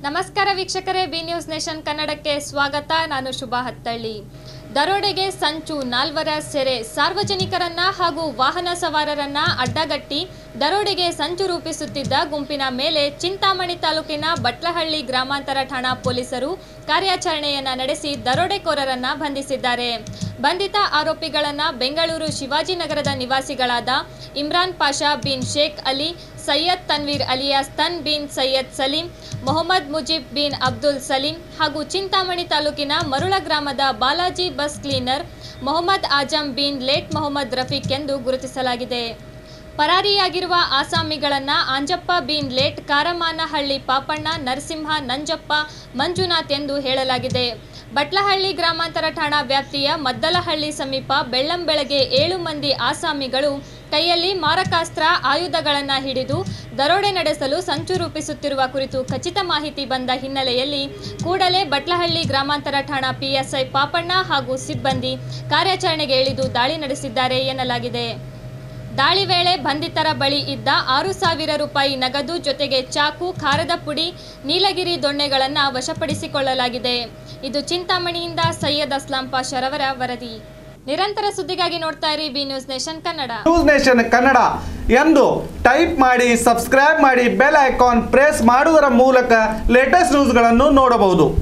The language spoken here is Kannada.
ನಮಸ್ಕಾರ ವೀಕ್ಷಕರೇ ಬಿ ನ್ಯೂಸ್ ನೇಷನ್ ಕನ್ನಡಕ್ಕೆ ಸ್ವಾಗತ ನಾನು ಶುಭಾ ಹತ್ತಳ್ಳಿ ದರೋಡೆಗೆ ಸಂಚು ನಾಲ್ವರ ಸೆರೆ ಸಾರ್ವಜನಿಕರನ್ನ ಹಾಗೂ ವಾಹನ ಸವಾರರನ್ನ ಅಡ್ಡಗಟ್ಟಿ ದರೋಡೆಗೆ ಸಂಚು ರೂಪಿಸುತ್ತಿದ್ದ ಗುಂಪಿನ ಮೇಲೆ ಚಿಂತಾಮಣಿ ತಾಲೂಕಿನ ಬಟ್ಲಹಳ್ಳಿ ಗ್ರಾಮಾಂತರ ಠಾಣಾ ಪೊಲೀಸರು ಕಾರ್ಯಾಚರಣೆಯನ್ನ ನಡೆಸಿ ದರೋಡೆಕೋರರನ್ನ ಬಂಧಿಸಿದ್ದಾರೆ ಬಂಧಿತ ಆರೋಪಿಗಳನ್ನ ಬೆಂಗಳೂರು ಶಿವಾಜಿನಗರದ ನಿವಾಸಿಗಳಾದ ಇಮ್ರಾನ್ ಪಾಷಾ ಬಿನ್ ಶೇಖ್ ಅಲಿ ಸೈಯದ್ ತನ್ವೀರ್ ಅಲಿಯಾಸ್ ತನ್ ಬಿನ್ ಸೈಯದ್ ಸಲೀಂ ಮೊಹಮ್ಮದ್ ಮುಜೀಬ್ ಬಿನ್ ಅಬ್ದುಲ್ ಸಲೀಂ ಹಾಗೂ ಚಿಂತಾಮಣಿ ತಾಲೂಕಿನ ಮರುಳ ಗ್ರಾಮದ ಬಾಲಾಜಿ ಬಸ್ ಕ್ಲೀನರ್ ಮೊಹಮ್ಮದ್ ಆಜಂ ಬಿನ್ ಲೇಟ್ ಮೊಹಮ್ಮದ್ ರಫೀಕ್ ಎಂದು ಗುರುತಿಸಲಾಗಿದೆ ಪರಾರಿಯಾಗಿರುವ ಆಸಾಮಿಗಳನ್ನ ಆಂಜಪ್ಪ ಬಿನ್ ಲೇಟ್ ಕಾರಮಾನಹಳ್ಳಿ ಪಾಪಣ್ಣ ನರಸಿಂಹ ನಂಜಪ್ಪ ಮಂಜುನಾಥ್ ಎಂದು ಹೇಳಲಾಗಿದೆ ಬಟ್ಲಹಳ್ಳಿ ಗ್ರಾಮಾಂತರ ಠಾಣಾ ವ್ಯಾಪ್ತಿಯ ಮದ್ದಲಹಳ್ಳಿ ಸಮೀಪ ಬೆಳ್ಳಂಬೆಳಗ್ಗೆ ಏಳು ಮಂದಿ ಆಸಾಮಿಗಳು ಕೈಯಲ್ಲಿ ಮಾರಕಾಸ್ತ್ರ ಆಯುಧಗಳನ್ನು ಹಿಡಿದು ದರೋಡೆ ನಡೆಸಲು ಸಂಚು ರೂಪಿಸುತ್ತಿರುವ ಕುರಿತು ಖಚಿತ ಮಾಹಿತಿ ಬಂದ ಹಿನ್ನೆಲೆಯಲ್ಲಿ ಕೂಡಲೇ ಬಟ್ಲಹಳ್ಳಿ ಗ್ರಾಮಾಂತರ ಠಾಣಾ ಪಿಎಸ್ಐ ಪಾಪಣ್ಣ ಹಾಗೂ ಸಿಬ್ಬಂದಿ ಕಾರ್ಯಾಚರಣೆಗೆ ಇಳಿದು ದಾಳಿ ನಡೆಸಿದ್ದಾರೆ ಎನ್ನಲಾಗಿದೆ ದಾಳಿ ವೇಳೆ ಬಂಧಿತರ ಬಳಿ ಇದ್ದ ಆರು ಸಾವಿರ ರೂಪಾಯಿ ನಗದು ಜೊತೆಗೆ ಚಾಕು ಖಾರದ ಪುಡಿ ನೀಲಗಿರಿ ದೊಣ್ಣೆಗಳನ್ನು ವಶಪಡಿಸಿಕೊಳ್ಳಲಾಗಿದೆ ಇದು ಚಿಂತಾಮಣಿಯಿಂದ ಸೈಯದ್ ಅಸ್ಲಾಂ ಪಾಷರವರ ವರದಿ ನಿರಂತರ ಸುದ್ದಿಗಾಗಿ ನೋಡ್ತಾ ಇರಿ B news nation Kannada news nation Kannada ಎಂದು ಟೈಪ್ ಮಾಡಿ ಸಬ್ಸ್ಕ್ರೈಬ್ ಮಾಡಿ ಬೆಲ್ ಐಕಾನ್ ಪ್ರೆಸ್ ಮಾಡುವುದರ ಮೂಲಕ ಲೇಟೆಸ್ಟ್ ನ್ಯೂಸ್ಗಳನ್ನು ನೋಡಬಹುದು